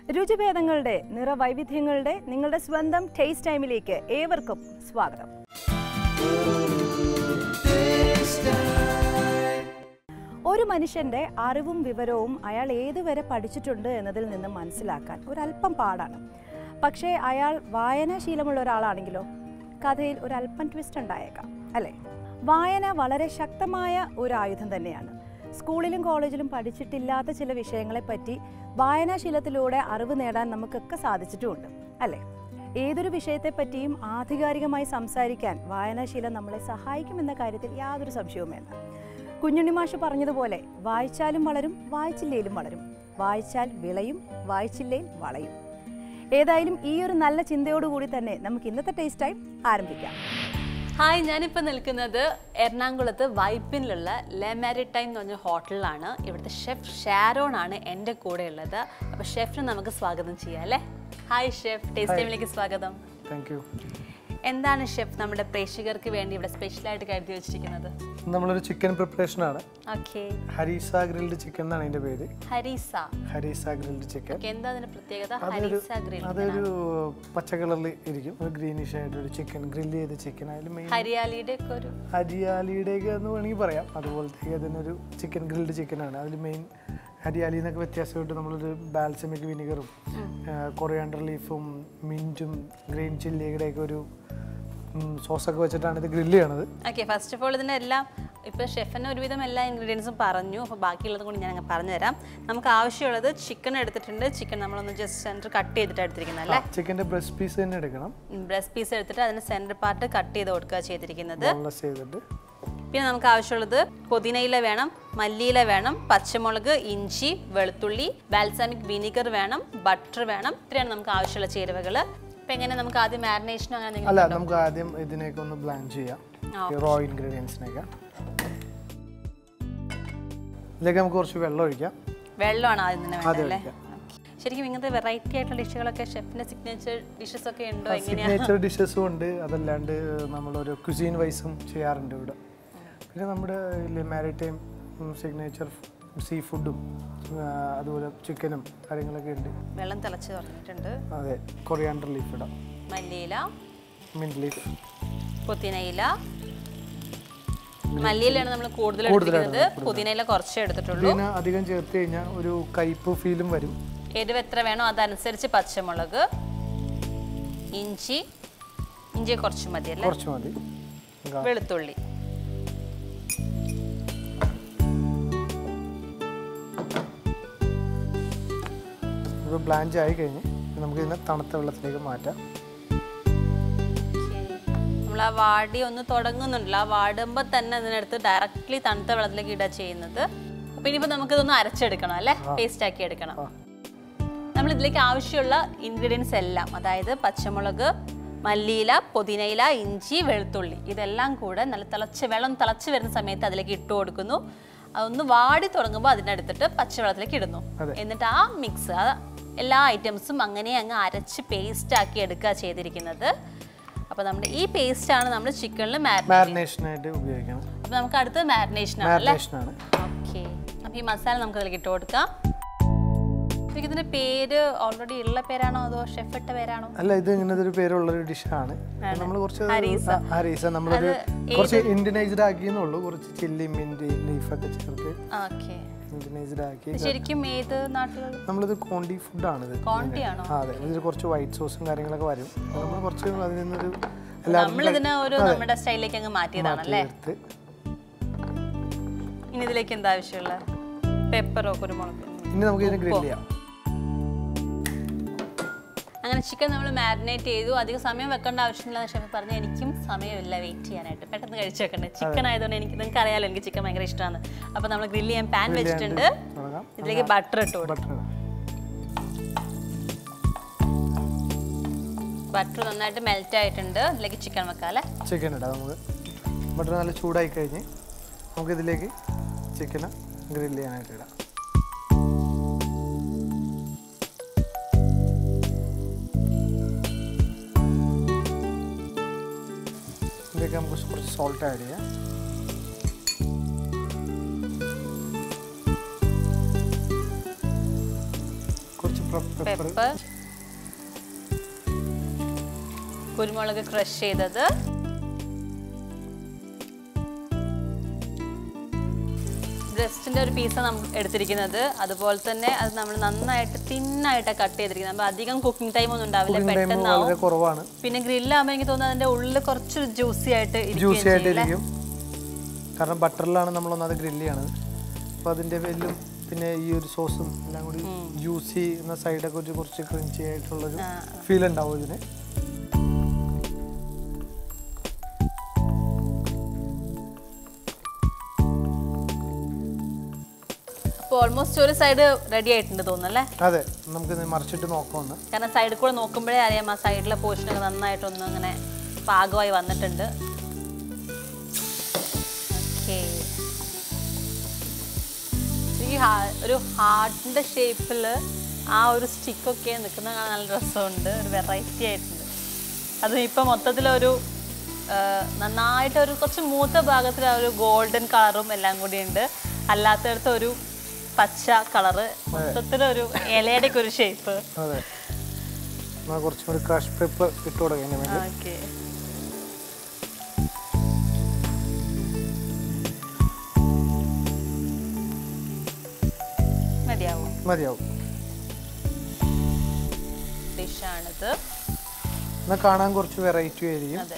രുചിഭേദങ്ങളുടെ നിറവൈവിധ്യങ്ങളുടെ നിങ്ങളുടെ സ്വന്തം ടേസ്റ്റ് ടൈമിലേക്ക് ഏവർക്കും സ്വാഗതം ഒരു മനുഷ്യന്റെ അറിവും വിവരവും അയാൾ ഏതുവരെ പഠിച്ചിട്ടുണ്ട് എന്നതിൽ നിന്ന് മനസ്സിലാക്കാൻ ഒരല്പം പാടാണ് പക്ഷേ അയാൾ വായനാശീലമുള്ള ഒരാളാണെങ്കിലോ കഥയിൽ ഒരല്പം ട്വിസ്റ്റ് ഉണ്ടായേക്കാം അല്ലേ വായന വളരെ ശക്തമായ ഒരു ആയുധം തന്നെയാണ് സ്കൂളിലും കോളേജിലും പഠിച്ചിട്ടില്ലാത്ത ചില വിഷയങ്ങളെപ്പറ്റി വായനാശീലത്തിലൂടെ അറിവ് നേടാൻ നമുക്കൊക്കെ സാധിച്ചിട്ടുമുണ്ട് അല്ലേ ഏതൊരു വിഷയത്തെപ്പറ്റിയും ആധികാരികമായി സംസാരിക്കാൻ വായനാശീലം നമ്മളെ സഹായിക്കുമെന്ന കാര്യത്തിൽ യാതൊരു സംശയവും വേണ്ട കുഞ്ഞുണ്ണി മാഷ് പറഞ്ഞതുപോലെ വായിച്ചാലും വളരും വായിച്ചില്ലേലും വളരും വായിച്ചാൽ വിളയും വായിച്ചില്ലേൽ വളയും ഏതായാലും ഈ ഒരു നല്ല ചിന്തയോടുകൂടി തന്നെ നമുക്ക് ഇന്നത്തെ ടേസ്റ്റ് ടൈം ആരംഭിക്കാം ഹായ് ഞാനിപ്പോൾ നിൽക്കുന്നത് എറണാകുളത്ത് വൈപ്പിനിലുള്ള ലെ മാരിടൈം എന്ന് പറഞ്ഞ ഹോട്ടലിലാണ് ഇവിടുത്തെ ഷെഫ് ഷാരോൺ ആണ് എൻ്റെ കൂടെ ഉള്ളത് അപ്പോൾ ഷെഫിനെ നമുക്ക് സ്വാഗതം ചെയ്യാം അല്ലേ ഹായ് ഷെഫ് ടേസ്റ്റ് ടൈമിലേക്ക് സ്വാഗതം താങ്ക് യു എന്താണ് ഷെഫ് നമ്മുടെ പ്രേക്ഷകർക്ക് വേണ്ടി ഇവിടെ സ്പെഷ്യലായിട്ട് കരുതി വെച്ചിരിക്കുന്നത് നമ്മളൊരു ചിക്കൻ പ്രിപ്പറേഷനാണ് ഓക്കെ ഹരീസ ഗ്രിൽഡ് ചിക്കൻ എന്നാണ് അതിൻ്റെ പേര് harissa harissa grilled chicken Okay, എന്താ അതിന്റെ പ്രത്യേകത അതൊരു ഹരീസ ഗ്രിൽ അതൊരു പച്ച കളറിൽ ഇരിക്കും ഒരു ഗ്രീനിഷ് ആയിട്ടൊരു ചിക്കൻ ഗ്രില്ല് ചെയ്ത ചിക്കൻ അതിൽ മെയിൻ ഹരിയാലിയുടെ ഒക്കെ ഒരു ഹരിയാലിയുടെയൊക്കെ എന്ന് വേണമെങ്കിൽ പറയാം അതുപോലത്തെ അതിനൊരു ചിക്കൻ ഗ്രിൽഡ് ചിക്കനാണ് അതിൽ മെയിൻ ഹരിയാലി എന്നൊക്കെ വ്യത്യാസമായിട്ട് നമ്മളൊരു ബാൽസമിക് വിനിഗറും കൊറിയാണ്ടർ ലീഫും മിൻറ്റും ഗ്രീൻ ചില്ലിയുടെയൊക്കെ ഒരു സോസൊക്കെ വെച്ചിട്ടാണ് ഇത് ഗ്രില്ല് ചെയ്യണത് ഓക്കെ ഫസ്റ്റ് ഓഫ് ഓൾ ഇതിൻ്റെ എല്ലാം ഇപ്പോൾ ഷെഫിന് ഒരുവിധം എല്ലാ ഇൻഗ്രീഡിയൻസും പറഞ്ഞു അപ്പോൾ ബാക്കിയുള്ളത് കൂടി ഞാൻ അങ്ങ് പറഞ്ഞു തരാം നമുക്ക് ആവശ്യമുള്ളത് ചിക്കൻ എടുത്തിട്ടുണ്ട് ചിക്കൻ നമ്മളൊന്ന് ജസ്റ്റ് സെൻറ്റർ കട്ട് ചെയ്തിട്ട് എടുത്തിരിക്കുന്നത് അല്ലേ ചിക്കൻ്റെ ബ്രസ്റ്റ് പീസ് തന്നെ എടുക്കണം ബ്രസ്റ്റ് പീസ് എടുത്തിട്ട് അതിന് സെൻറ്റർ പാർട്ട് കട്ട് ചെയ്ത് കൊടുക്കുക ചെയ്തിരിക്കുന്നത് ബോൺലെസ് ചെയ്തിട്ട് പിന്നെ നമുക്ക് ആവശ്യമുള്ളത് പുതിനയില വേണം മല്ലിയില വേണം പച്ചമുളക് ഇഞ്ചി വെളുത്തുള്ളി ബാൽസാമിക് വിനിഗർ വേണം ബട്ടർ വേണം ഇത്രയാണ് നമുക്ക് ആവശ്യമുള്ള ചേരുവകൾ ഇപ്പം എങ്ങനെ നമുക്ക് ആദ്യം മാരിനേഷനോ അങ്ങനെ എന്തെങ്കിലും അല്ല നമുക്ക് ആദ്യം ഇതിനെയൊക്കെ ഒന്ന് ബ്ലാൻഡ് ചെയ്യാം റോ ഇൻഗ്രീഡിയൻസിനെയൊക്കെ ഇതിലേക്ക് നമുക്ക് കുറച്ച് വെള്ളം ഒഴിക്കാം വെള്ളമാണ് ആദ്യം തന്നെ വേണ്ടത് ആദ്യം അല്ലേ ഒഴിക്കാം ശരിക്കും ഇങ്ങനത്തെ വെറൈറ്റി ആയിട്ടുള്ള ഡിഷുകളൊക്കെ ഷെഫിന്റെ സിഗ്നേച്ചർ ഡിഷസ് ഒക്കെ ഉണ്ടോ എങ്ങനെയാ സിഗ്നേച്ചർ ഡിഷസും ഉണ്ട് അതല്ലാണ്ട് നമ്മളൊരു ക്യുസീൻ വൈസും ചെയ്യാറുണ്ട് ഇവിടെ പിന്നെ നമ്മുടെ മാരിടൈം സിഗ്നേച്ചർ സീ ഫുഡും അതുപോലെ ചിക്കനും കാര്യങ്ങളൊക്കെ ഉണ്ട് വെള്ളം തിളച്ച് തുടങ്ങിയിട്ടുണ്ട് അതെ കൊറിയാണ്ടർ ലീഫ് ഇടാം മല്ലിയില മിൻറ്റ് ലീഫ് പുതിനയില മല്ലിയിലാണ് നമ്മൾ കൂടുതൽ എടുത്തിരിക്കുന്നത് പുതിനയില കുറച്ചേ എടുത്തിട്ടുള്ളൂ ഇതിന് അധികം ചേർത്ത് കഴിഞ്ഞാൽ ഒരു കയ്പ് ഫീലും വരും എരിവ് എത്ര വേണോ അതനുസരിച്ച് പച്ചമുളക് ഇഞ്ചി ഇഞ്ചി കുറച്ച് മതി അല്ലേ കുറച്ച് മതി വെളുത്തുള്ളി ഇപ്പോൾ ബ്ലാഞ്ച് ആയി കഴിഞ്ഞ് നമുക്ക് ഇതിനെ തണുത്ത വെള്ളത്തിലേക്ക് മാറ്റാം നമ്മൾ ആ വാടി ഒന്ന് തുടങ്ങുന്നുണ്ടല്ലോ ആ വാടുമ്പോൾ തന്നെ അതിനടുത്ത് ഡയറക്റ്റ്ലി തണുത്ത വെള്ളത്തിലേക്ക് ഇടുക ചെയ്യുന്നത് അപ്പൊ ഇനിയിപ്പോൾ നമുക്കിതൊന്ന് അരച്ചെടുക്കണം അല്ലേ പേസ്റ്റ് ആക്കി എടുക്കണം നമ്മൾ ഇതിലേക്ക് ആവശ്യമുള്ള ഇൻഗ്രീഡിയൻസ് എല്ലാം അതായത് പച്ചമുളക് മല്ലിയില പുതിനയില ഇഞ്ചി വെളുത്തുള്ളി ഇതെല്ലാം കൂടെ നല്ല തിളച്ച് വെള്ളം തിളച്ച് വരുന്ന സമയത്ത് അതിലേക്ക് ഇട്ട് കൊടുക്കുന്നു അതൊന്ന് വാടി തുടങ്ങുമ്പോൾ അതിനടുത്തിട്ട് പച്ചവെള്ളത്തിലേക്ക് ഇടുന്നു അതെ. എന്നിട്ട് ആ മിക്സ് എല്ലാ ഐറ്റംസും അങ്ങനെ അങ്ങ് അരച്ച് പേസ്റ്റ് ആക്കി എടുക്കുക ചെയ്തിരിക്കുന്നത് അപ്പോൾ നമ്മുടെ ഈ പേസ്റ്റ് ആണ് നമ്മൾ ചിക്കനിൽ മാരിനേറ്റ് മാരിനേഷനായിട്ട് ഉപയോഗിക്കണം അപ്പോൾ നമുക്ക് അടുത്തത് മാരിനേഷൻ ആണ് അല്ലേ മാരിനേഷനാണ് ഓക്കെ അപ്പോൾ ഈ മസാല നമുക്ക് അതിലേക്ക് ഇട്ട് കൊടുക്കാം ശരിക്കും ഇതിന്റെ പേര് ഓൾറെഡി ഉള്ള പേരാണോ അതോ ഷെഫ് ഇട്ട പേരാണോ അല്ല ഇത് ഇങ്ങനത്തെ ഒരു പേരുള്ളൊരു ഡിഷാണ് നമ്മൾ കുറച്ച് ഹരീസ. ആ, ഹരീസ നമ്മളൊരു കുറച്ച് ഇന്ത്യനൈസ്ഡ് ആക്കിയെന്നുള്ളൂ കുറച്ച് ചില്ലി മിൻറ്റ് ലീഫൊക്കെ ചേർത്ത് ഓക്കെ ഇന്ത്യനൈസ്ഡ് ആക്കി ശരിക്കും ഏത് നാട്ടിലുള്ള നമ്മളിത് കോണ്ടി ഫുഡാണിത് കോണ്ടി ആണോ ആ അതെ ഇതിൽ കുറച്ച് വൈറ്റ് സോസും കാര്യങ്ങളൊക്കെ വരും നമ്മൾ കുറച്ച് അതിൽ നിന്നൊരു എല്ലാവരും നമ്മൾ ഇതിനെ ഒരു നമ്മുടെ സ്റ്റൈലിലേക്ക് അങ്ങ് മാറ്റിയതാണല്ലേ ചേർത്ത് ഇനി ഇതിലേക്ക് എന്താ ആവശ്യമുള്ള പെപ്പറോ കുരുമുളക് ഇനി നമുക്ക് ഇതിനെ ഗ്രില്ല് ചെയ്യാം അങ്ങനെ ചിക്കൻ നമ്മൾ മാരിനേറ്റ് ചെയ്തു അധികം സമയം വെക്കേണ്ട ആവശ്യമില്ല ഷെഫ് പറഞ്ഞു എനിക്കും സമയമില്ല വെയിറ്റ് ചെയ്യാനായിട്ട് പെട്ടെന്ന് കഴിച്ചു വെക്കണ്ടേ ചിക്കൻ ആയതുകൊണ്ട് എനിക്ക് നിങ്ങൾക്ക് അറിയാലോ എനിക്ക് ചിക്കൻ ഭയങ്കര ഇഷ്ടമാണ് അപ്പോൾ നമ്മൾ ഗ്രില്ല് ചെയ്യാൻ പാൻ വെച്ചിട്ടുണ്ട് തുടങ്ങാം ഇതിലേക്ക് ബട്ടർ ഇട്ട് കൊടുക്കും ബട്ടർ ബട്ടർ നന്നായിട്ട് മെൽറ്റ് ആയിട്ടുണ്ട് ഇതിലേക്ക് ചിക്കൻ വെക്കാം അല്ലേ ചിക്കൻ ഇടാം നമുക്ക് ബട്ടർ നല്ല ചൂടായി കഴിഞ്ഞ് നമുക്കിതിലേക്ക് ചിക്കന് ഗ്രില്ല് ചെയ്യാനായിട്ട് ഇടാം ഇതിലേക്ക് നമുക്ക് കുറച്ച് സോൾട്ട് ആഡ് ചെയ്യാം കുറച്ച് പെപ്പർ പെപ്പർ കുരുമുളക് ക്രഷ് ചെയ്തത് ബ്രസ്റ്റിന്റെ ഒരു പീസാണ് നമ്മൾ എടുത്തിരിക്കുന്നത് അതുപോലെ തന്നെ അത് നമ്മൾ നന്നായിട്ട് തിന്നായിട്ട് കട്ട് ചെയ്തിരിക്കുന്നത് അപ്പോൾ അധികം കുക്കിംഗ് ടൈം ഒന്നും ഉണ്ടാവില്ല കുക്കിംഗ് ടൈം പെട്ടെന്നാവും വളരെ കുറവാണ് പിന്നെ ഗ്രില്ലാകുമ്പോൾ എനിക്ക് തോന്നുന്നു അതിന്റെ ഉള്ളിൽ കുറച്ചൊരു ജ്യൂസി ആയിട്ട് ജ്യൂസി ഇരിക്കുകയും ആയിട്ട് ചെയ്യും അല്ലേ? ഇരിക്കും കാരണം ബട്ടറിലാണ് നമ്മൾ ഒന്നാമത് ഗ്രില്ല് ചെയ്യണത് അപ്പോൾ അതിൻ്റെ വെല്ലും പിന്നെ ഈ ഒരു സോസും എല്ലാം കൂടി ജ്യൂസി എന്ന സൈഡൊക്കെ ഒരു കുറച്ച് ക്രിഞ്ചി ആയിട്ടുള്ളൊരു ഫീൽ ഉണ്ടാവും ഇതിന് അപ്പോൾ ഓൾമോസ്റ്റ് ഒരു സൈഡ് റെഡി ആയിട്ടുണ്ട് തോന്നുന്നു അല്ലേ അതെ നമുക്കിത് മറിച്ചിട്ട് നോക്കാമെന്ന് കാരണം സൈഡിൽ കൂടെ നോക്കുമ്പോഴേ അറിയാം ആ സൈഡിലെ പോർഷനൊക്കെ നന്നായിട്ടൊന്ന് അങ്ങനെ പാകമായി വന്നിട്ടുണ്ട് ഓക്കേ. ഈ ഹാ- ഒരു ഹാർട്ടിന്റെ ഷേപ്പിൽ ആ ഒരു സ്റ്റിക്കൊക്കെ നിൽക്കുന്ന കാണാൻ നല്ല രസമുണ്ട് ഒരു വെറൈറ്റി ആയിട്ടുണ്ട് അത് ഇപ്പം മൊത്തത്തിലൊരു ആ, നന്നായിട്ട് ഒരു കുറച്ച് മൂത്ത ഭാഗത്തിൽ ആ ഒരു ഗോൾഡൻ കളറും എല്ലാം കൂടി ഉണ്ട് അല്ലാത്തടത്ത് ഒരു പച്ച കളറ് മൊത്തത്തിലൊരു ഇലയുടെ ഒക്കെ ഒരു ഷേപ്പ് അതെ എന്നാൽ കുറച്ചും കൂടി ക്രഷ് പെപ്പർ ഇട്ട് കൊടുക്കാം ഇതിന് വേണ്ടി ഓക്കെ മതിയാവും മതിയാവും ഡിഷാണിത് എന്നാൽ കാണാൻ കുറച്ച് വെറൈറ്റി ആയിരിക്കും അതെ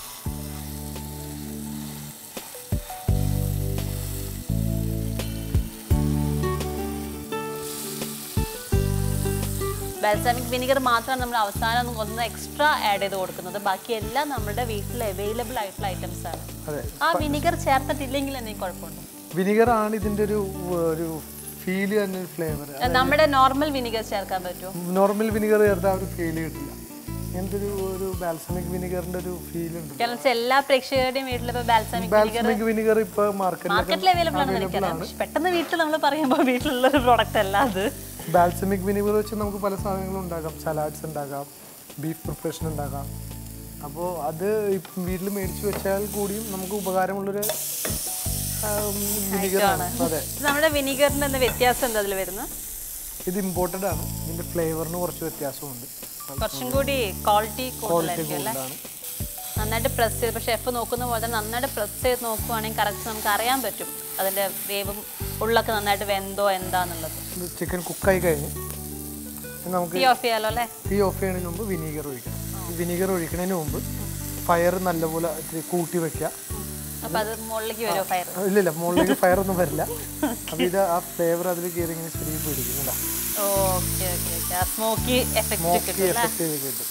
ബാൽസാമിക് വിനിഗർ മാത്രമാണ് നമ്മൾ അവസാനം ഒന്ന് എക്സ്ട്രാ ആഡ് ചെയ്ത് കൊടുക്കുന്നത് ബാക്കി എല്ലാം നമ്മുടെ വീട്ടിൽ അവൈലബിൾ ആയിട്ടുള്ള ഐറ്റംസ് ആണ് അതെ ആ വിനിഗർ ചേർത്തിട്ടില്ലെങ്കിൽ എന്തെങ്കിലും കുഴപ്പമുണ്ടോ വിനിഗർ ആണ് ഇതിൻ്റെ ഒരു ഒരു ഫീല് തന്നെ ഒരു ഫ്ലേവർ നമ്മുടെ നോർമൽ വിനിഗർ ചേർക്കാൻ പറ്റുമോ നോർമൽ വിനിഗർ ചേർത്താൽ ആ ഒരു ഫീൽ കിട്ടില്ല ഇങ്ങനത്തെ ഒരു ഒരു ബാൽസമിക് വിനിഗറിന്റെ ഒരു ഫീൽ ഉണ്ട് കാരണം വെച്ചാൽ എല്ലാ പ്രേക്ഷകരുടെയും വീട്ടിൽ ഇപ്പോൾ ബാൽസാമിക് വിനിഗർ ബാൽസമിക് വിനിഗർ ഇപ്പോൾ മാർക്കറ്റിൽ മാർക്കറ്റിൽ അവൈലബിൾ ആണെന്ന് എനിക്കറിയാം പക്ഷെ പെട്ടെന്ന് വീട്ടിൽ നമ്മൾ പറയുമ്പോൾ വീട്ടിലുള്ള ഒരു പ്രോഡക്റ്റ് അല്ല അത് ബാൽസമിക് വിനിഗർ വെച്ച് നമുക്ക് പല സാധനങ്ങളും ഉണ്ടാക്കാം സലാഡ്സ് ഉണ്ടാക്കാം ബീഫ് പ്രിപ്പറേഷൻ ഉണ്ടാക്കാം അപ്പോൾ അത് വീട്ടിൽ മേടിച്ച് വെച്ചാൽ കൂടിയും നമുക്ക് ഉപകാരമുള്ളൊരു വിനിഗറാണ് അതെ ഇത് നമ്മുടെ വിനിഗറിന്റെ എന്താ വ്യത്യാസം എന്താ അതിൽ വരുന്നത് ഇത് ഇമ്പോർട്ടഡ് ആണ് ഇതിന്റെ ഫ്ലേവറിന് കുറച്ച് വ്യത്യാസമുണ്ട് കുറച്ചും കൂടി ക്വാളിറ്റി കൂടുതലായിരിക്കും അല്ലേ കൂടുതലാണ് നന്നായിട്ട് പ്രസ് ചെയ്ത് ഇപ്പോൾ ഷെഫ് നോക്കുന്ന പോലെ തന്നെ നന്നായിട്ട് പ്രസ് ചെയ്ത് നോക്കുവാണെങ്കിൽ കറക്റ്റ് നമുക്ക് അറിയാൻ പറ്റും അതിന്റെ വേവും ഉള്ളൊക്കെ നന്നായിട്ട് വെന്തോ എന്താന്നുള്ളത് ഇത് ചിക്കൻ കുക്കായി കഴിഞ്ഞ് ഇനി നമുക്ക് തീ ഓഫ് ചെയ്യാലോ അല്ലേ തീ ഓഫ് ചെയ്യുന്നതിന് മുമ്പ് വിനീഗർ ഒഴിക്കണം വിനീഗർ ഒഴിക്കുന്നതിന് മുമ്പ് ഫയർ നല്ലപോലെ ഇത്തിരി കൂട്ടി വെക്കുക അപ്പൊ അത് മുകളിലേക്ക് വരുമോ ഫയർ ഇല്ലില്ല മുകളിലേക്ക് ഫയർ ഒന്നും വരില്ല അപ്പോൾ ഇത് ആ ഫ്ലേവർ അതിൽ കയറി ഇങ്ങനെ ശരി പിടിക്കുന്നില്ല ഓക്കെ ഓക്കെ ഓക്കെ ആ സ്മോക്കി എഫക്റ്റ് സ്മോക്കി കിട്ടും അല്ലേ എഫക്റ്റ് ചെയ്ത് കിട്ടും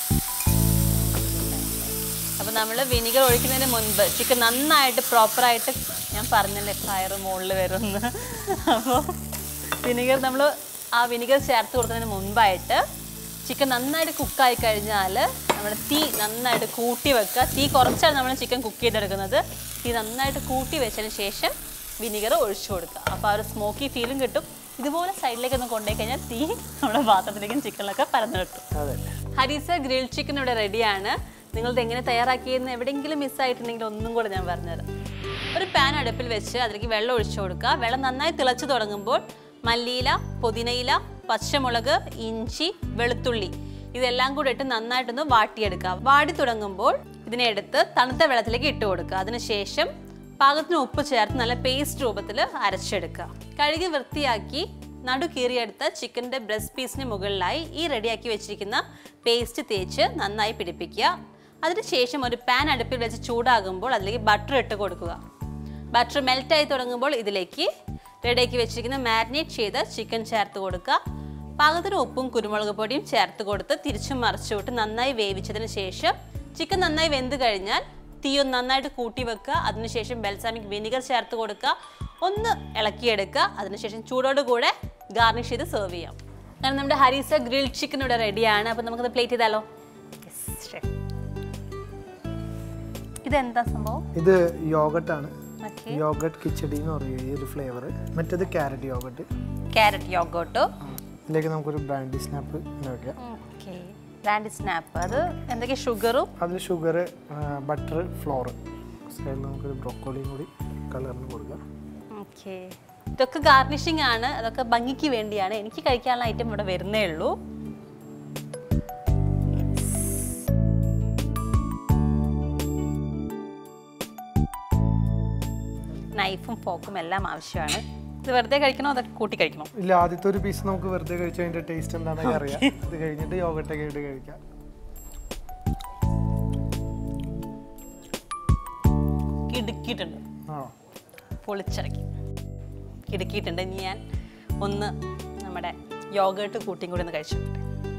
അപ്പോൾ നമ്മൾ വിനിഗർ ഒഴിക്കുന്നതിന് മുൻപ് ചിക്കൻ നന്നായിട്ട് പ്രോപ്പറായിട്ട് ഞാൻ പറഞ്ഞല്ലേ ഫയർ മുകളിൽ വരുമെന്ന് അപ്പോൾ വിനിഗർ നമ്മൾ ആ വിനിഗർ ചേർത്ത് കൊടുക്കുന്നതിന് മുൻപായിട്ട് ചിക്കൻ നന്നായിട്ട് കുക്കായി കഴിഞ്ഞാൽ നമ്മൾ തീ നന്നായിട്ട് കൂട്ടി വെക്കുക തീ കുറച്ചാണ് നമ്മൾ ചിക്കൻ കുക്ക് ചെയ്തെടുക്കുന്നത് തീ നന്നായിട്ട് കൂട്ടി വെച്ചതിന് ശേഷം വിനിഗർ ഒഴിച്ചു കൊടുക്കുക അപ്പോൾ ആ ഒരു സ്മോക്കി ഫീലും കിട്ടും ഇതുപോലെ സൈഡിലേക്ക് ഒന്ന് കൊണ്ടുപോയി കഴിഞ്ഞാൽ തീ നമ്മുടെ പാത്രത്തിലേക്കും ചിക്കനിലൊക്കെ പരന്നു കിട്ടും അതെ ഹരീസ ഗ്രിൽ ചിക്കൻ ഇവിടെ റെഡിയാണ് നിങ്ങളത് എങ്ങനെ തയ്യാറാക്കിയെന്ന് എവിടെയെങ്കിലും മിസ്സായിട്ടുണ്ടെങ്കിൽ ഒന്നും കൂടെ ഞാൻ പറഞ്ഞുതരാം ഒരു പാൻ അടുപ്പിൽ വെച്ച് അതിലേക്ക് വെള്ളം ഒഴിച്ചു കൊടുക്കുക വെള്ളം നന്നായി തിളച്ചു തുടങ്ങുമ്പോൾ മല്ലിയില പുതിനയില പച്ചമുളക് ഇഞ്ചി വെളുത്തുള്ളി ഇതെല്ലാം കൂടെ ഇട്ട് നന്നായിട്ടൊന്ന് വാട്ടിയെടുക്കുക വാടി തുടങ്ങുമ്പോൾ ഇതിനെ എടുത്ത് തണുത്ത വെള്ളത്തിലേക്ക് ഇട്ട് കൊടുക്കുക അതിനുശേഷം പാകത്തിന് ഉപ്പ് ചേർത്ത് നല്ല പേസ്റ്റ് രൂപത്തിൽ അരച്ചെടുക്കുക കഴുകി വൃത്തിയാക്കി നടു കീറിയെടുത്ത ചിക്കൻ്റെ ബ്രസ്റ്റ് പീസിന് മുകളിലായി ഈ റെഡിയാക്കി വെച്ചിരിക്കുന്ന പേസ്റ്റ് തേച്ച് നന്നായി പിടിപ്പിക്കുക അതിനുശേഷം ഒരു പാൻ അടുപ്പിൽ വെച്ച് ചൂടാകുമ്പോൾ അതിലേക്ക് ബട്ടർ ഇട്ട് കൊടുക്കുക ബട്ടർ മെൽറ്റായി തുടങ്ങുമ്പോൾ ഇതിലേക്ക് റെഡിയാക്കി വെച്ചിരിക്കുന്ന മാരിനേറ്റ് ചെയ്ത ചിക്കൻ ചേർത്ത് കൊടുക്കുക പാകത്തിന് ഉപ്പും കുരുമുളക് പൊടിയും ചേർത്ത് കൊടുത്ത് തിരിച്ചും മറിച്ചുവിട്ട് നന്നായി വേവിച്ചതിന് ശേഷം ചിക്കൻ നന്നായി വെന്ത് കഴിഞ്ഞാൽ തീ ഒന്ന് നന്നായിട്ട് കൂട്ടി വെക്കുക അതിനുശേഷം ബെൽസാമിക് വിനിഗർ ചേർത്ത് കൊടുക്കുക ഒന്ന് ഇളക്കിയെടുക്കുക അതിനുശേഷം ചൂടോട് കൂടെ ഗാർണിഷ് ചെയ്ത് സെർവ് ചെയ്യാം കാരണം നമ്മുടെ ഹരീസ ഗ്രിൽ ചിക്കൻ ഇവിടെ റെഡിയാണ് അപ്പം നമുക്കത് പ്ലേറ്റ് ചെയ്താലോ ഇതെന്താ സംഭവം ഇത് യോഗട്ടാണ് ഓക്കെ യോഗട്ട് കിച്ചടി എന്ന് പറയും ഈ ഒരു ഫ്ലേവർ മറ്റേത് ക്യാരറ്റ് യോഗട്ട് ക്യാരറ്റ് യോഗോട്ടോ ഇതിലേക്ക് നമുക്കൊരു ബ്രാൻഡി സ്നാപ്പ് ഇങ്ങനെ വെക്കാം ഓക്കെ ബ്രാൻഡ് സ്നാപ്പ് അത് എന്തൊക്കെ ഷുഗറും അതിൽ ഷുഗർ ബട്ടർ ഫ്ലോർ സൈഡിൽ നമുക്കൊരു ബ്രോക്കോളിയും കൂടി കളറിന് കൊടുക്കാം ഓക്കെ ഇതൊക്കെ ഗാർണിഷിംഗ് ആണ് അതൊക്കെ ഭംഗിക്ക് വേണ്ടിയാണ് എനിക്ക് കഴിക്കാനുള്ള ഐറ്റം ഇവിടെ വരുന്നേ ഉള്ളൂ നൈഫും ഫോക്കും എല്ലാം ആവശ്യമാണ് ഇത് വെറുതെ കഴിക്കണോ അതൊക്കെ കൂട്ടി കഴിക്കണോ ഇല്ല ആദ്യത്തെ ഒരു പീസ് നമുക്ക് വെറുതെ കഴിച്ചാൽ അതിന്റെ ടേസ്റ്റ് എന്താണെന്ന് അറിയാം അത് കഴിഞ്ഞിട്ട് യോഗട്ടൊക്കെ ആയിട്ട് കഴിക്കാം കിടുക്കിയിട്ടുണ്ട് ആണോ പൊളിച്ചിറക്കി കിടുക്കിയിട്ടുണ്ട് ഇനി ഞാൻ ഒന്ന് നമ്മുടെ യോഗേട്ട് കൂട്ടിയും കൂടി ഒന്ന് കഴിച്ചു നോക്കട്ടെ.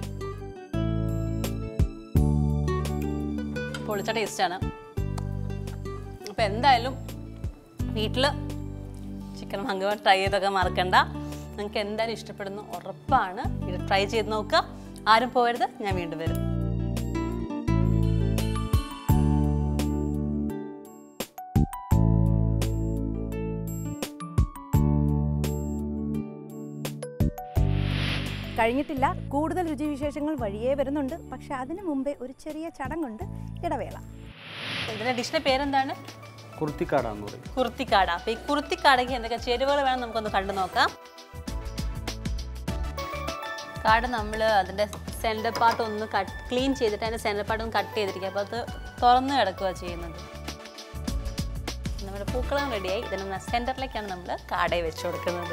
പൊളിച്ച ടേസ്റ്റാണ് അപ്പോൾ എന്തായാലും വീട്ടിൽ ചിക്കൻ മങ്ക ട്രൈ ചെയ്തൊക്കെ മറക്കണ്ട നിങ്ങൾക്ക് എന്തായാലും ഇഷ്ടപ്പെടുന്നു ഉറപ്പാണ് ഇത് ട്രൈ ചെയ്ത് നോക്കുക ആരും പോകരുത് ഞാൻ വീണ്ടും വരും കഴിഞ്ഞിട്ടില്ല കൂടുതൽ രുചിവിശേഷങ്ങൾ വഴിയേ വരുന്നുണ്ട് പക്ഷെ അതിനു മുമ്പേ ഒരു ചെറിയ ചടങ്ങുണ്ട് ഇടവേള ഇതിൻ്റെ ഡിഷിൻ്റെ പേരെന്താണ് കുർത്തിക്കാടാന്ന് പറയും കുർത്തിക്കാട അപ്പോൾ ഈ കുർത്തിക്കാടയ്ക്ക് എന്തൊക്കെ ചേരുവകൾ വേണം നമുക്കൊന്ന് കണ്ടു നോക്കാം കാട് നമ്മൾ അതിൻ്റെ സെൻറ്റർ പാർട്ട് ഒന്ന് കട്ട് ക്ലീൻ ചെയ്തിട്ട് അതിൻ്റെ സെൻറ്റർ പാർട്ട് ഒന്ന് കട്ട് ചെയ്തിരിക്കുക അപ്പോൾ അത് തുറന്ന് കിടക്കുക ചെയ്യുന്നത് നമ്മുടെ പൂക്കളം റെഡിയായി ഇതിന് സെൻറ്ററിലേക്കാണ് നമ്മൾ കാടയെ വെച്ച് കൊടുക്കുന്നത്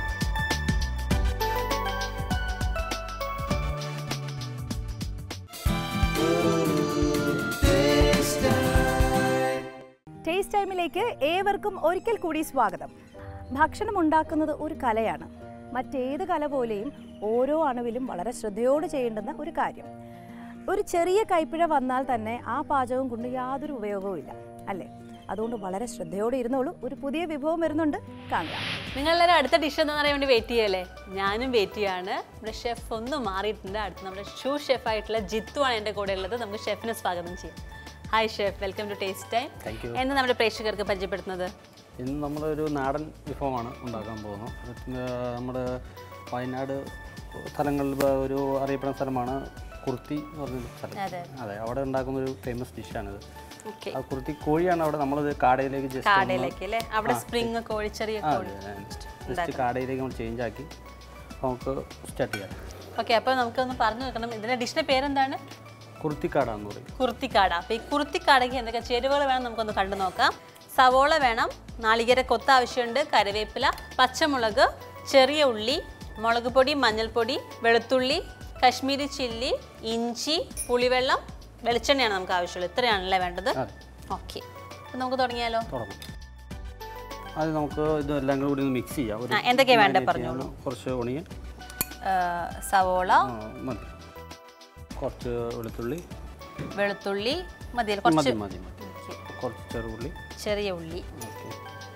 ടേസ്റ്റ് ടൈമിലേക്ക് ഏവർക്കും ഒരിക്കൽ കൂടി സ്വാഗതം ഭക്ഷണം ഉണ്ടാക്കുന്നത് ഒരു കലയാണ് മറ്റേത് കല പോലെയും ഓരോ അണുവിലും വളരെ ശ്രദ്ധയോട് ചെയ്യേണ്ടുന്ന ഒരു കാര്യം ഒരു ചെറിയ കൈപ്പിഴ വന്നാൽ തന്നെ ആ പാചകം കൊണ്ട് യാതൊരു ഉപയോഗവും ഇല്ല അല്ലേ അതുകൊണ്ട് വളരെ ശ്രദ്ധയോടെ ഇരുന്നോളൂ ഒരു പുതിയ വിഭവം വരുന്നുണ്ട് കാണുക നിങ്ങളെല്ലാവരും അടുത്ത ഡിഷ് എന്താണെന്ന് അറിയാൻ വേണ്ടി വെയിറ്റ് ചെയ്യല്ലേ ഞാനും വെയിറ്റ് ചെയ്യാണ് നമ്മുടെ ഷെഫ് ഒന്ന് മാറിയിട്ടുണ്ട് അടുത്ത് നമ്മുടെ ഷൂ ഷെഫായിട്ടുള്ള ജിത്തു ആണ് എൻ്റെ കൂടെ ഉള്ളത് നമുക്ക് ഷെഫിനെ സ്വാഗതം ചെയ്യാം hi chef welcome to taste time Thank you. എന്ന് നമ്മുടെ പ്രേക്ഷകർക്ക് പരിചയപ്പെടുത്തുന്നത് ഇന്ന് നമ്മളൊരു നാടൻ വിഭവമാണ് ഉണ്ടാക്കാൻ പോകുന്നത് അത് നമ്മുടെ വയനാട് സ്ഥലങ്ങളിൽ ഇപ്പൊ ഒരു അറിയപ്പെടുന്ന സ്ഥലമാണ് കുർത്തി എന്ന് പറഞ്ഞൊരു സ്ഥലം അതെ. അതെ അവിടെ ഉണ്ടാക്കുന്ന ഒരു ഫേമസ് ഡിഷാണിത് ഓക്കെ ആ കുർത്തി കോഴിയാണ് അവിടെ നമ്മളത് കാടയിലേക്ക് ജസ്റ്റ് കാടയിലേക്ക് അല്ലേ അവിടെ സ്പ്രിങ് കോഴി ചെറിയ കോഴി ജസ്റ്റ് കാടയിലേക്ക് നമ്മൾ ചേഞ്ച് ആക്കി നമുക്ക് സ്റ്റാർട്ട് ചെയ്യാം ഓക്കെ അപ്പോൾ നമുക്കൊന്ന് പറഞ്ഞു വെക്കണം ഇതിൻ്റെ ഡിഷിൻ്റെ പേരെന്താണ് കുർത്തിക്കാടാന്ന് പറയും കുർത്തിക്കാട അപ്പോൾ ഈ കുർത്തിക്കാടയ്ക്ക് എന്തൊക്കെ ചേരുവകൾ വേണം നമുക്കൊന്ന് കണ്ടു നോക്കാം സവോള വേണം നാളികേര കൊത്ത ആവശ്യമുണ്ട് കറിവേപ്പില പച്ചമുളക് ചെറിയ ഉള്ളി മുളക് പൊടി മഞ്ഞൾപ്പൊടി വെളുത്തുള്ളി കശ്മീരി ചില്ലി ഇഞ്ചി പുളിവെള്ളം വെളിച്ചെണ്ണയാണ് നമുക്ക് ആവശ്യമുള്ളത് ഇത്രയാണല്ലേ വേണ്ടത് അതെ ഓക്കെ അപ്പോൾ നമുക്ക് തുടങ്ങിയാലോ തുടങ്ങും അത് നമുക്ക് ഇതെല്ലാം കൂടി ഒന്ന് മിക്സ് ചെയ്യാം ഒരു ആ, എന്തൊക്കെയാ വേണ്ടത് marinate പറഞ്ഞോളൂ. ചെയ്യാൻ കുറച്ച് ഒണിയൻ ആ, സവോള ആ, മതി കുറച്ച് വെളുത്തുള്ളി വെളുത്തുള്ളി മതി കുറച്ച് മതി മതി മതി Okay. കുറച്ച് ചെറുള്ളി ചെറിയ ഉള്ളി ഓക്കെ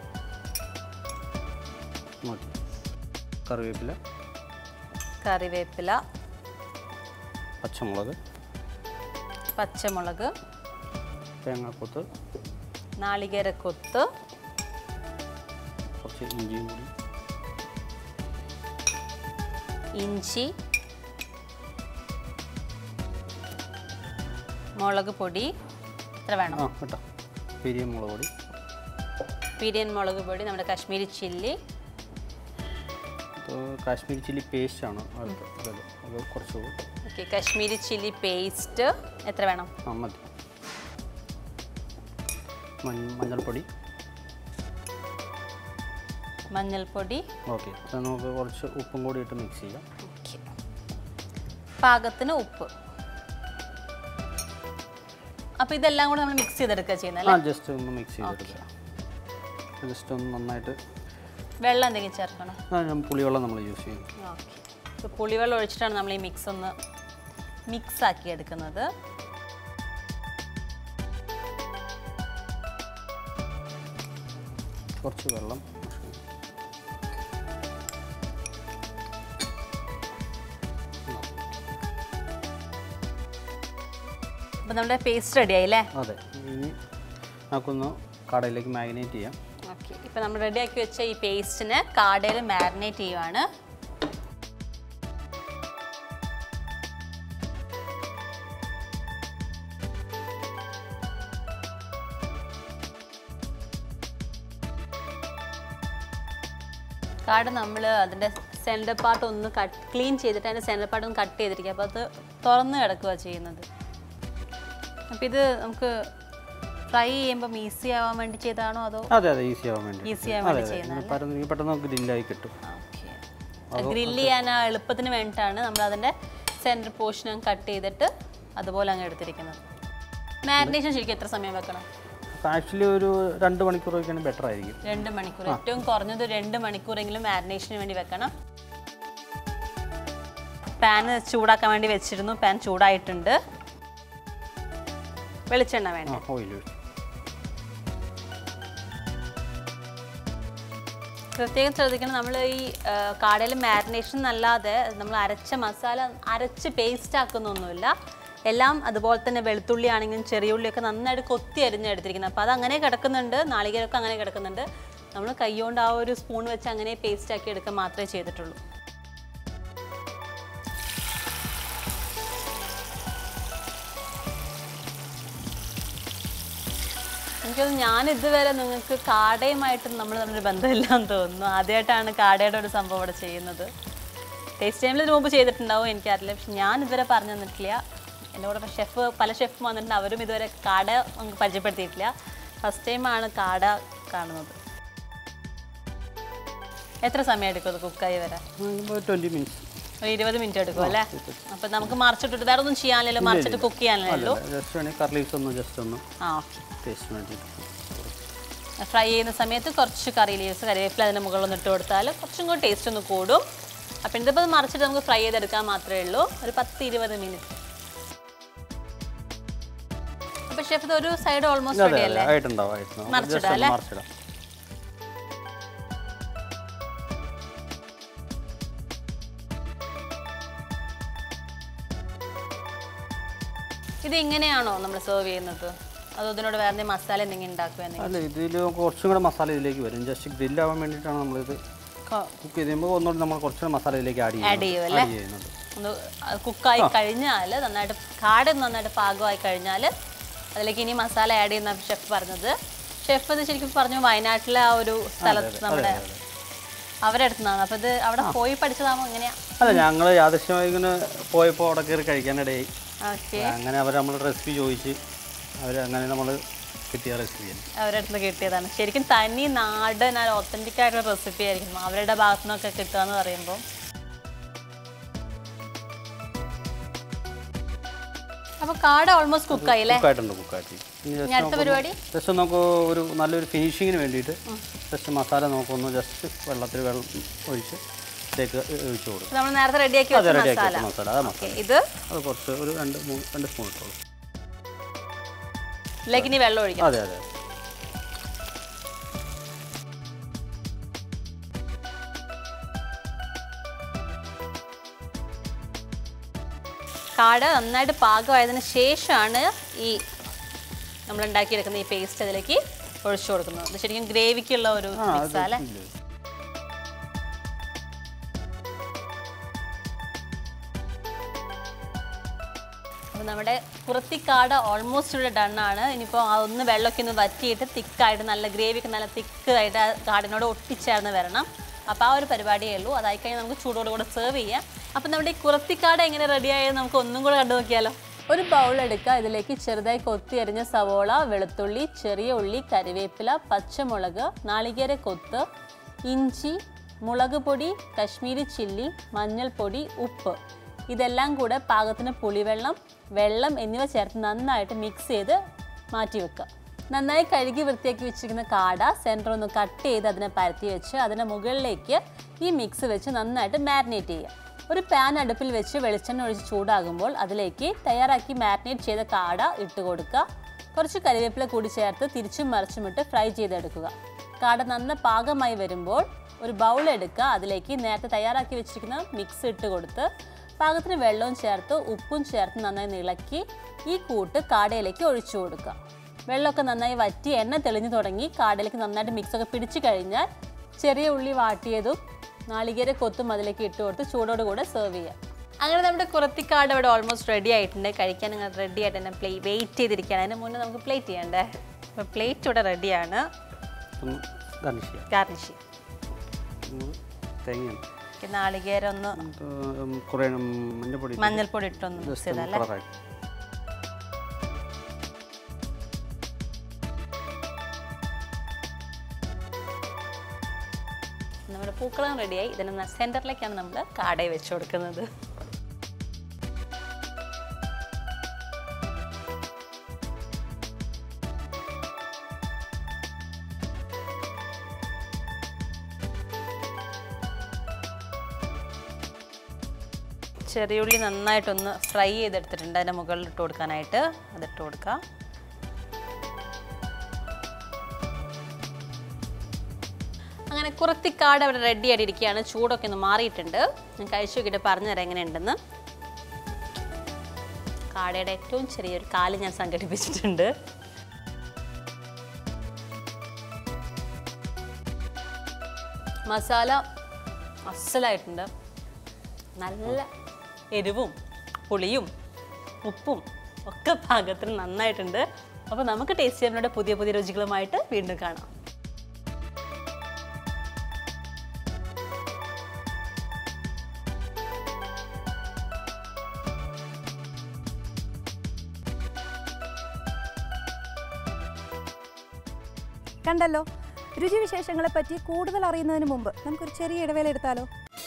മതി കറിവേപ്പില കറിവേപ്പില പച്ചമുളക് പച്ചമുളക് തേങ്ങാക്കൊത്ത് നാളികേരക്കൊത്ത് കുറച്ച് ഇഞ്ചിയും കൂടി ഇഞ്ചി മുളക് പൊടി എത്ര വേണം ആ കേട്ടോ പെരിയ മുളക് പൊടി പിരിയൻ മുളക് പൊടി നമ്മുടെ കാശ്മീരി ചില്ലി ഇത് കാശ്മീരി ചില്ലി പേസ്റ്റാണ് അത് അത് അത് കുറച്ച് കൂടി. ഓക്കെ കാശ്മീരി ചില്ലി പേസ്റ്റ് എത്ര വേണം ആ മതി മഞ്ഞ മഞ്ഞൾപ്പൊടി മഞ്ഞൾപ്പൊടി ഓക്കെ അത് നമുക്ക് കുറച്ച് ഉപ്പും കൂടി ഇട്ട് മിക്സ് ചെയ്യാം ഓക്കെ പാകത്തിന് ഉപ്പ് അപ്പോൾ ഇതെല്ലാം കൂടെ നമ്മൾ മിക്സ് ചെയ്തെടുക്കുക ചെയ്യുന്നത് ആ അല്ലേ ജസ്റ്റ് ഒന്ന് മിക്സ് ചെയ്തെടുക്കുക ജസ്റ്റ് ഒന്ന് നന്നായിട്ട് വെള്ളം എന്തെങ്കിലും ചേർക്കണം ആ ഞാൻ പുളിവെള്ളം നമ്മൾ യൂസ് ചെയ്യും ഓക്കെ ഇപ്പോൾ പുളിവെള്ളം ഒഴിച്ചിട്ടാണ് നമ്മൾ ഈ മിക്സ് ഒന്ന് മിക്സ് ആക്കി എടുക്കുന്നത് കുറച്ച് വെള്ളം അപ്പോൾ നമ്മുടെ പേസ്റ്റ് റെഡി ആയില്ലേ അതെ ഇനി നമുക്കൊന്ന് കടയിലേക്ക് മാഗ്നേറ്റ് ചെയ്യാം ഓക്കെ ഇപ്പം നമ്മൾ റെഡിയാക്കി വെച്ച ഈ പേസ്റ്റിന് കാടയിൽ മാരിനേറ്റ് ചെയ്യുവാണ് കാട് നമ്മൾ അതിൻ്റെ സെൻറ്റർ പാർട്ട് ഒന്ന് കട്ട് ക്ലീൻ ചെയ്തിട്ട് അതിൻ്റെ സെൻറ്റർ പാർട്ട് ഒന്ന് കട്ട് ചെയ്തിരിക്കുക അപ്പോൾ അത് തുറന്ന് കിടക്കുക ചെയ്യുന്നത് അപ്പോൾ ഇത് നമുക്ക് ഫ്രൈ ചെയ്യുമ്പം ഈസി ആവാൻ വേണ്ടി ചെയ്താണോ അതോ അതെ അതെ ഈസി ആവാൻ വേണ്ടി ഈസി ആവാൻ വേണ്ടി ചെയ്യുന്നത് പരന്ന് പെട്ടെന്ന് നമുക്ക് ഗ്രില്ലായി കിട്ടും ഗ്രില്ല് ചെയ്യാൻ ആ എളുപ്പത്തിന് വേണ്ടിയിട്ടാണ് നമ്മൾ അതിൻ്റെ സെൻറ്റർ പോർഷൻ കട്ട് ചെയ്തിട്ട് അതുപോലെ അങ്ങ് എടുത്തിരിക്കുന്നത് മാരിനേഷൻ ശരിക്കും എത്ര സമയം വെക്കണം ആക്ച്വലി ഒരു രണ്ട് മണിക്കൂർ വയ്ക്കുകയാണെങ്കിൽ ബെറ്റർ ആയിരിക്കും രണ്ട് മണിക്കൂർ ഏറ്റവും കുറഞ്ഞത് രണ്ട് മണിക്കൂറെങ്കിലും മാരിനേഷന് വേണ്ടി വെക്കണം പാൻ ചൂടാക്കാൻ വേണ്ടി വെച്ചിരുന്നു പാൻ ചൂടായിട്ടുണ്ട് വെളിച്ചെണ്ണ വേണ്ട ആ ഓയിൽ ഒഴിച്ചു പ്രത്യേകം ശ്രദ്ധിക്കണം നമ്മൾ ഈ കാടയിൽ മാരിനേഷൻ അല്ലാതെ നമ്മൾ അരച്ച മസാല അരച്ച് പേസ്റ്റ് ആക്കുന്നൊന്നുമില്ല എല്ലാം അതുപോലെ തന്നെ വെളുത്തുള്ളി ആണെങ്കിലും ചെറിയ ഉള്ളിയൊക്കെ നന്നായിട്ട് കൊത്തി അരിഞ്ഞ് എടുത്തിരിക്കുന്നത് അപ്പോൾ അത് അങ്ങനെ കിടക്കുന്നുണ്ട് നാളികേരമൊക്കെ അങ്ങനെ കിടക്കുന്നുണ്ട് നമ്മൾ കൈകൊണ്ട് ആ ഒരു സ്പൂൺ വെച്ച് അങ്ങനെ പേസ്റ്റ് ആക്കി എടുക്കുക മാത്രമേ ചെയ്തിട്ടുള്ളൂ എനിക്കത് ഞാൻ ഇതുവരെ നിങ്ങൾക്ക് കാടയുമായിട്ട് നമ്മൾ തമ്മിൽ ബന്ധമില്ലാന്ന് തോന്നുന്നു ആദ്യമായിട്ടാണ് കാടയുടെ ഒരു സംഭവം ഇവിടെ ചെയ്യുന്നത് ടേസ്റ്റ് ടൈമിൽ ഇതിനു മുമ്പ് ചെയ്തിട്ടുണ്ടാവും എനിക്കറിയില്ല പക്ഷെ ഞാൻ ഇതുവരെ പറഞ്ഞു തന്നിട്ടില്ല എൻ്റെ കൂടെ ഷെഫ് പല ഷെഫ് വന്നിട്ടുണ്ട് അവരും ഇതുവരെ കാട നമുക്ക് പരിചയപ്പെടുത്തിയിട്ടില്ല ഫസ്റ്റ് ടൈമാണ് കാട കാണുന്നത് എത്ര സമയം എടുക്കും അത് കുക്കായി വരാൻ ട്വൻറ്റി മിനിറ്റ്സ് ഒരു ഇരുപത് മിനിറ്റ് എടുക്കും അല്ലേ അപ്പം നമുക്ക് മറിച്ചിട്ടിട്ട് വേറെ ഒന്നും ചെയ്യാനില്ലല്ലോ മറിച്ചിട്ട് കുക്ക് ചെയ്യാനല്ലോ ജസ്റ്റ് വേണമെങ്കിൽ കർലീസ് ഒന്ന് ജസ്റ്റ് ഒന്ന് ആ ഓക്കെ ടേസ്റ്റ് വേണ്ടിയിട്ട് ഫ്രൈ ചെയ്യുന്ന സമയത്ത് കുറച്ച് കറി ലീവ്സ് കറിവേപ്പില അതിൻ്റെ മുകളിൽ ഒന്ന് ഇട്ട് കൊടുത്താൽ കുറച്ചും കൂടി ടേസ്റ്റ് ഒന്ന് കൂടും അപ്പം ഇതിപ്പോൾ ഇത് മറിച്ചിട്ട് നമുക്ക് ഫ്രൈ ചെയ്തെടുക്കാൻ മാത്രമേ ഉള്ളൂ ഒരു പത്ത് ഇരുപത് മിനിറ്റ് അപ്പോൾ ഷെഫ് ഇത് ഒരു സൈഡ് ഓൾമോസ്റ്റ് അതെ റെഡി അതെ അല്ലേ ആയിട്ടുണ്ടാവും ആയിട്ടുണ്ടാവും മറിച്ചിടാം ജസ്റ്റ് അല്ലേ? ഒന്ന് മറിച്ചിടാം ഇത് ഇങ്ങനെയാണോ നമ്മൾ സെർവ് ചെയ്യുന്നത് അതോ ഇതിനോട് വേറെ എന്തെങ്കിലും മസാല എന്തെങ്കിലും ഉണ്ടാക്കുക എന്തെങ്കിലും അല്ല ഇതിൽ കുറച്ചും കൂടെ മസാല ഇതിലേക്ക് വരും ജസ്റ്റ് ഗ്രില്ലാവാൻ വേണ്ടിയിട്ടാണ് നമ്മളിത് കുക്ക് ചെയ്ത് കഴിയുമ്പോൾ ഒന്നുകൂടി നമ്മൾ കുറച്ചുകൂടെ മസാല ഇതിലേക്ക് ആഡ് ആഡ് ചെയ്യും അല്ലേ ആഡ് ചെയ്യുന്നത് ഒന്ന് കുക്കായി കഴിഞ്ഞാൽ നന്നായിട്ട് കാട് നന്നായിട്ട് പാകമായി കഴിഞ്ഞാൽ അതിലേക്ക് ഇനി മസാല ആഡ് ചെയ്യുന്ന ഷെഫ് പറഞ്ഞത് ഷെഫ് ഇത് ശരിക്കും പറഞ്ഞു വയനാട്ടിലെ ആ ഒരു സ്ഥലത്ത് നമ്മുടെ അവരുടെ അടുത്തുനിന്നാണ് അപ്പോൾ ഇത് അവിടെ പോയി പഠിച്ചതാണോ എങ്ങനെയാ അല്ല ഞങ്ങൾ യാദൃശ്യമായി ഇങ്ങനെ പോയപ്പോൾ അവിടെ കയറി കഴിക്കാനിടയായി ഓക്കെ അങ്ങനെ അവർ നമ്മൾ റെസിപ്പി ചോദിച്ച് അവർ അങ്ങനെ നമ്മൾ കിട്ടിയ റെസിപ്പിയാണ് അവരുടെ അടുത്ത് കിട്ടിയതാണ് ശരിക്കും തനി നാടൻ ആ ഒത്തൻറ്റിക് ആയിട്ടുള്ള റെസിപ്പി ആയിരിക്കും അവരുടെ ഭാഗത്തു നിന്നൊക്കെ കിട്ടുക എന്ന് പറയുമ്പോൾ അപ്പോൾ കാട ഓൾമോസ്റ്റ് കുക്കായി അല്ലേ കുക്കായിട്ടുണ്ട് കുക്കായിട്ട് ഇനി ഇനി ജസ്റ്റ് അടുത്ത പരിപാടി ജസ്റ്റ് നമുക്ക് ഒരു നല്ലൊരു ഫിനിഷിങ്ങിന് വേണ്ടിയിട്ട് ജസ്റ്റ് മസാല നോക്കൊന്ന് ജസ്റ്റ് വെള്ളത്തിൽ വെള്ളം ഒഴിച്ച് ഇതേക്ക് ഒഴിച്ച് കൊടുക്കും നമ്മൾ നേരത്തെ റെഡിയാക്കി അത് വെച്ച റെഡിയാക്കി മസാല വെച്ച മസാല അത് ഓക്കെ മസാല ഇത് അത് കുറച്ച് ഒരു രണ്ട് മൂന്ന് രണ്ട് സ്പൂൺ ഇട്ടോളൂ ഇതിലേക്ക് ഇനി വെള്ളം ഒഴിക്കണം അതെ അതെ കാട നന്നായിട്ട് പാകമായതിനു ശേഷമാണ് ഈ നമ്മൾ ഉണ്ടാക്കിയെടുക്കുന്ന ഈ പേസ്റ്റ് അതിലേക്ക് ഒഴിച്ചു കൊടുക്കുന്നത് ഇത് ശരിക്കും ഗ്രേവിക്കുള്ള ഒരു മിക്സ് അല്ലേ അപ്പോൾ നമ്മുടെ പുറത്തിക്കാട് ഓൾമോസ്റ്റ് ഇവിടെ ഡൺ ആണ് ഇനിയിപ്പോൾ ഒന്ന് വെള്ളമൊക്കെ ഒന്ന് വറ്റിയിട്ട് തിക്കായിട്ട് നല്ല ഗ്രേവിയൊക്കെ നല്ല തിക്കായിട്ട് ആ കാടിനോട് ഒട്ടിച്ചേർന്ന് വരണം അപ്പോൾ ആ ഒരു പരിപാടിയേ ഉള്ളൂ അതായി കഴിഞ്ഞാൽ നമുക്ക് ചൂടോട് കൂടെ സെർവ് ചെയ്യാം അപ്പോൾ നമ്മുടെ ഈ കുറത്തിക്കാട് എങ്ങനെ റെഡിയായത് നമുക്ക് ഒന്നും കൂടെ കണ്ടു നോക്കിയാലോ ഒരു ബൗൾ എടുക്കുക ഇതിലേക്ക് ചെറുതായി കൊത്തി അരിഞ്ഞ സവോള വെളുത്തുള്ളി ചെറിയ ഉള്ളി കരിവേപ്പില പച്ചമുളക് നാളികേര കൊത്ത് ഇഞ്ചി മുളക് പൊടി കശ്മീരി ചില്ലി മഞ്ഞൾപ്പൊടി ഉപ്പ് ഇതെല്ലാം കൂടെ പാകത്തിന് പുളിവെള്ളം വെള്ളം എന്നിവ ചേർത്ത് നന്നായിട്ട് മിക്സ് ചെയ്ത് മാറ്റി വെക്കുക നന്നായി കഴുകി വൃത്തിയാക്കി വെച്ചിരിക്കുന്ന കാട സെൻറ്റർ ഒന്ന് കട്ട് ചെയ്ത് അതിനെ പരത്തി വെച്ച് അതിന് മുകളിലേക്ക് ഈ മിക്സ് വെച്ച് നന്നായിട്ട് മാരിനേറ്റ് ചെയ്യുക ഒരു പാൻ അടുപ്പിൽ വെച്ച് വെളിച്ചെണ്ണ ഒഴിച്ച് ചൂടാകുമ്പോൾ അതിലേക്ക് തയ്യാറാക്കി മാരിനേറ്റ് ചെയ്ത കാട ഇട്ട് കൊടുക്കുക കുറച്ച് കരിവേപ്പില കൂടി ചേർത്ത് തിരിച്ചും മറിച്ചുമിട്ട് ഫ്രൈ ചെയ്തെടുക്കുക കാട നന്ന പാകമായി വരുമ്പോൾ ഒരു ബൗൾ എടുക്കുക അതിലേക്ക് നേരത്തെ തയ്യാറാക്കി വെച്ചിരിക്കുന്ന മിക്സ് ഇട്ട് കൊടുത്ത് പാകത്തിന് വെള്ളവും ചേർത്ത് ഉപ്പും ചേർത്ത് നന്നായി ഇളക്കി ഈ കൂട്ട് കാടയിലേക്ക് ഒഴിച്ചു കൊടുക്കുക വെള്ളമൊക്കെ നന്നായി വറ്റി എണ്ണ തെളിഞ്ഞു തുടങ്ങി കാടയിലേക്ക് നന്നായിട്ട് മിക്സൊക്കെ പിടിച്ചു കഴിഞ്ഞാൽ ചെറിയ ഉള്ളി വാട്ടിയതും നാളികേര കൊത്തും അതിലേക്ക് ഇട്ട് കൊടുത്ത് ചൂടോട് കൂടെ സെർവ് ചെയ്യാം അങ്ങനെ നമ്മുടെ കുറത്തിക്കാട് ഇവിടെ ഓൾമോസ്റ്റ് റെഡി ആയിട്ടുണ്ട് കഴിക്കാൻ നിങ്ങൾ റെഡി ആയിട്ട് തന്നെ പ്ലേ വെയിറ്റ് ചെയ്തിരിക്കുകയാണ് അതിന് മുന്നേ നമുക്ക് പ്ലേറ്റ് ചെയ്യണ്ടേ അപ്പോൾ പ്ലേറ്റ് ഇവിടെ റെഡിയാണ് ഒന്ന് ഗാർണിഷ് ചെയ്യാം ഗാർണിഷ് ഒന്ന് തേങ്ങയാണ് ഈ നാളികേരം ഒന്ന് ഉം, കുറേ മഞ്ഞപ്പൊടി മഞ്ഞൾപ്പൊടി ഇട്ടൊന്ന് മിക്സ് ജസ്റ്റ് ചെയ്തല്ലേ കളറായി നമ്മുടെ പൂക്കളം റെഡിയായി ഇതിന് സെൻറ്ററിലേക്കാണ് നമ്മൾ കാടയെ വെച്ച് കൊടുക്കുന്നത് ചെറിയുള്ളി നന്നായിട്ടൊന്ന് ഫ്രൈ ചെയ്തെടുത്തിട്ടുണ്ട് അതിൻ്റെ മുകളിൽ ഇട്ട് കൊടുക്കാനായിട്ട് അതിട്ട് കൊടുക്കാം അങ്ങനെ കുറത്തിക്കാട് അവിടെ റെഡി ആയിട്ടിരിക്കുകയാണ് ചൂടൊക്കെ ഒന്ന് മാറിയിട്ടുണ്ട് ഞാൻ കഴിച്ചു നോക്കിയിട്ട് പറഞ്ഞുതരാം എങ്ങനെയുണ്ടെന്ന് കാടയുടെ ഏറ്റവും ചെറിയൊരു കാല് ഞാൻ സംഘടിപ്പിച്ചിട്ടുണ്ട് മസാല അസലായിട്ടുണ്ട് നല്ല എരിവും പുളിയും ഉപ്പും ഒക്കെ പാകത്തിന് നന്നായിട്ടുണ്ട് അപ്പോൾ നമുക്ക് ടേസ്റ്റ് ചെയ്യുന്നതിലൂടെ പുതിയ പുതിയ രുചികളുമായിട്ട് വീണ്ടും കാണാം കണ്ടല്ലോ രുചിവിശേഷങ്ങളെ പറ്റി കൂടുതൽ അറിയുന്നതിന് മുമ്പ് നമുക്കൊരു ചെറിയ ഇടവേള എടുത്താലോ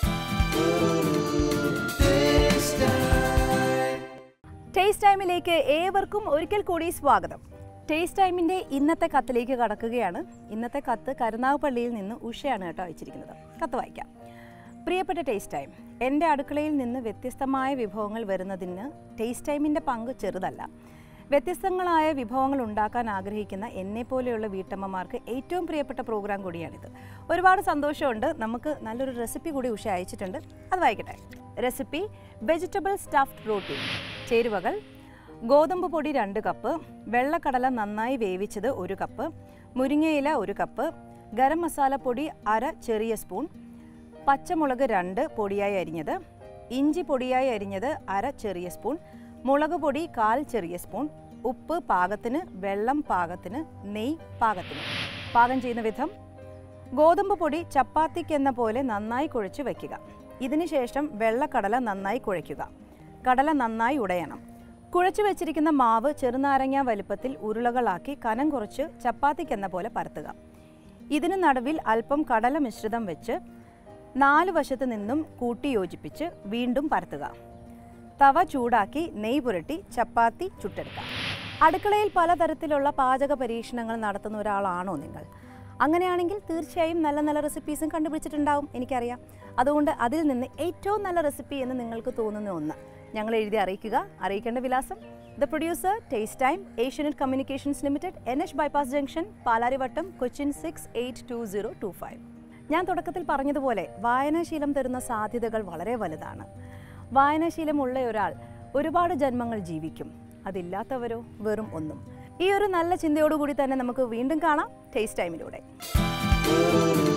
ടേസ്റ്റ് ടൈമിലേക്ക് ഏവർക്കും ഒരിക്കൽ കൂടി സ്വാഗതം ടേസ്റ്റ് ടൈമിൻ്റെ ഇന്നത്തെ കത്തിലേക്ക് കടക്കുകയാണ് ഇന്നത്തെ കത്ത് കരുനാഗപ്പള്ളിയിൽ നിന്ന് ഉഷയാണ് കേട്ടോ അയച്ചിരിക്കുന്നത് കത്ത് വായിക്കാം പ്രിയപ്പെട്ട ടേസ്റ്റ് ടൈം എൻ്റെ അടുക്കളയിൽ നിന്ന് വ്യത്യസ്തമായ വിഭവങ്ങൾ വരുന്നതിന് ടേസ്റ്റ് ടൈമിൻ്റെ പങ്ക് ചെറുതല്ല വ്യത്യസ്തങ്ങളായ വിഭവങ്ങൾ ഉണ്ടാക്കാൻ ആഗ്രഹിക്കുന്ന എന്നെപ്പോലെയുള്ള വീട്ടമ്മമാർക്ക് ഏറ്റവും പ്രിയപ്പെട്ട പ്രോഗ്രാം കൂടിയാണിത് ഒരുപാട് സന്തോഷമുണ്ട് നമുക്ക് നല്ലൊരു റെസിപ്പി കൂടി ഉഷ അയച്ചിട്ടുണ്ട് അത് വായിക്കട്ടെ റെസിപ്പി വെജിറ്റബിൾ സ്റ്റഫ്ഡ് റോട്ടി ചേരുവകൾ ഗോതമ്പ് പൊടി രണ്ട് കപ്പ് വെള്ളക്കടല നന്നായി വേവിച്ചത് ഒരു കപ്പ് മുരിങ്ങയില ഒരു കപ്പ് ഗരം മസാല പൊടി അര ചെറിയ സ്പൂൺ പച്ചമുളക് രണ്ട് പൊടിയായി അരിഞ്ഞത് ഇഞ്ചി പൊടിയായി അരിഞ്ഞത് അര ചെറിയ സ്പൂൺ മുളക് പൊടി കാൽ ചെറിയ സ്പൂൺ ഉപ്പ് പാകത്തിന് വെള്ളം പാകത്തിന് നെയ് പാകത്തിന് പാകം ചെയ്യുന്ന വിധം ഗോതമ്പ് പൊടി ചപ്പാത്തിക്കെന്ന പോലെ നന്നായി കുഴച്ച് വയ്ക്കുക ഇതിനുശേഷം വെള്ളക്കടല നന്നായി കുഴയ്ക്കുക കടല നന്നായി ഉടയണം കുഴച്ചു വെച്ചിരിക്കുന്ന മാവ് ചെറുനാരങ്ങ വലുപ്പത്തിൽ ഉരുളകളാക്കി കനം കുറച്ച് ചപ്പാത്തിക്കെന്ന പോലെ പരത്തുക ഇതിന് നടുവിൽ അല്പം കടല മിശ്രിതം വെച്ച് നാല് വശത്തു നിന്നും കൂട്ടി യോജിപ്പിച്ച് വീണ്ടും പരത്തുക തവ ചൂടാക്കി നെയ് പുരട്ടി ചപ്പാത്തി ചുട്ടെടുക്കാം അടുക്കളയിൽ പലതരത്തിലുള്ള പാചക പരീക്ഷണങ്ങൾ നടത്തുന്ന ഒരാളാണോ നിങ്ങൾ അങ്ങനെയാണെങ്കിൽ തീർച്ചയായും നല്ല നല്ല റെസിപ്പീസും കണ്ടുപിടിച്ചിട്ടുണ്ടാവും എനിക്കറിയാം അതുകൊണ്ട് അതിൽ നിന്ന് ഏറ്റവും നല്ല റെസിപ്പി എന്ന് നിങ്ങൾക്ക് തോന്നുന്ന ഒന്ന് ഞങ്ങൾ എഴുതി അറിയിക്കുക അറിയിക്കേണ്ട വിലാസം the producer taste time Asianet communications limited N H bypass junction Palarivattom Cochin six eight two zero two five ഞാൻ തുടക്കത്തിൽ പറഞ്ഞതുപോലെ വായനാശീലം തരുന്ന സാധ്യതകൾ വളരെ വലുതാണ് വായനാശീലമുള്ള ഒരാൾ ഒരുപാട് ജന്മങ്ങൾ ജീവിക്കും അതില്ലാത്തവരോ വെറും ഒന്നും ഈ ഒരു നല്ല ചിന്തയോടുകൂടി തന്നെ നമുക്ക് വീണ്ടും കാണാം ടേസ്റ്റ് ടൈമിലൂടെ